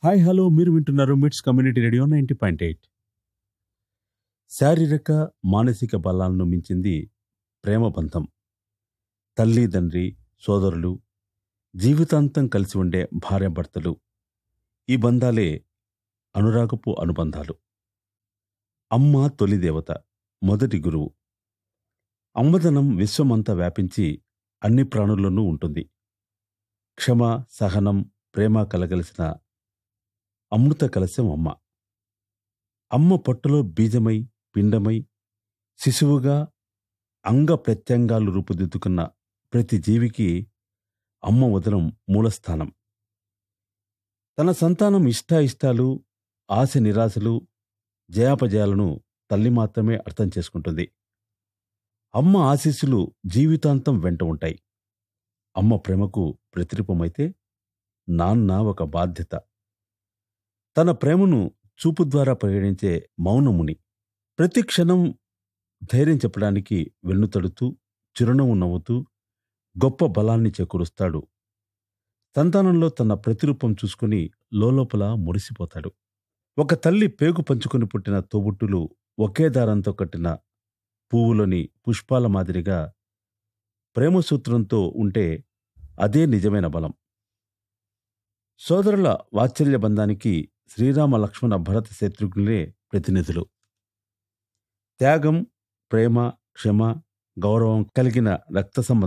hi hello మీరు వింటున్నారు MITS community radio ninety point eight శారీరక మానసిక బలాలను మించింది ప్రేమ బంధం తల్లి తండ్రి సోదరులు జీవితాంతం కలిసి ఉండే భార్యాభర్తలు ఈ బంధాలే అనురాగపు అనుబంధాలు అమ్మ తొలి దేవత మొదటి గురువు అమ్మదనం విశ్వమంతా వ్యాపించి అన్ని ప్రాణుల్లోనూ ఉంటుంది క్షమ సహనం ప్రేమ కలగలిసిన అమృత కలశం అమ్మ అమ్మ పొట్టలో బీజమై పిండమై శిశువుగా అంగ ప్రత్యంగాలు రూపుదిద్దుకున్న ప్రతి జీవికి అమ్మ ఉదరం మూలస్థానం తన సంతానం ఇష్టాయిష్టాలు ఆశ నిరాశలు జయాపజయాలను తల్లి మాత్రమే అర్థం చేసుకుంటుంది అమ్మ ఆశీస్సులు జీవితాంతం వెంట ఉంటాయి అమ్మ ప్రేమకు ప్రతిరూపమైతే నాన్న ఒక బాధ్యత తన ప్రేమను చూపు ద్వారా ప్రకటించే మౌనముని ప్రతి క్షణం ధైర్యం చెప్పడానికి వెన్నుతడుతూ చిరునవ్వు నవ్వుతూ గొప్ప బలాన్ని చేకూరుస్తాడు సంతానంలో తన ప్రతిరూపం చూసుకుని లోలోపల మురిసిపోతాడు ఒక తల్లి పేగు పంచుకుని పుట్టిన తోబుట్టులు ఒకే దారంతో కట్టిన పువ్వులోని పుష్పాల మాదిరిగా ప్రేమ సూత్రంతో ఉంటే అదే నిజమైన బలం సోదరుల వాత్సల్య బంధానికి శ్రీరామ లక్ష్మణ భరత శత్రుఘ్నులే ప్రతినిధులు త్యాగం ప్రేమ క్షమ గౌరవం కలిగిన రక్త సంబంధం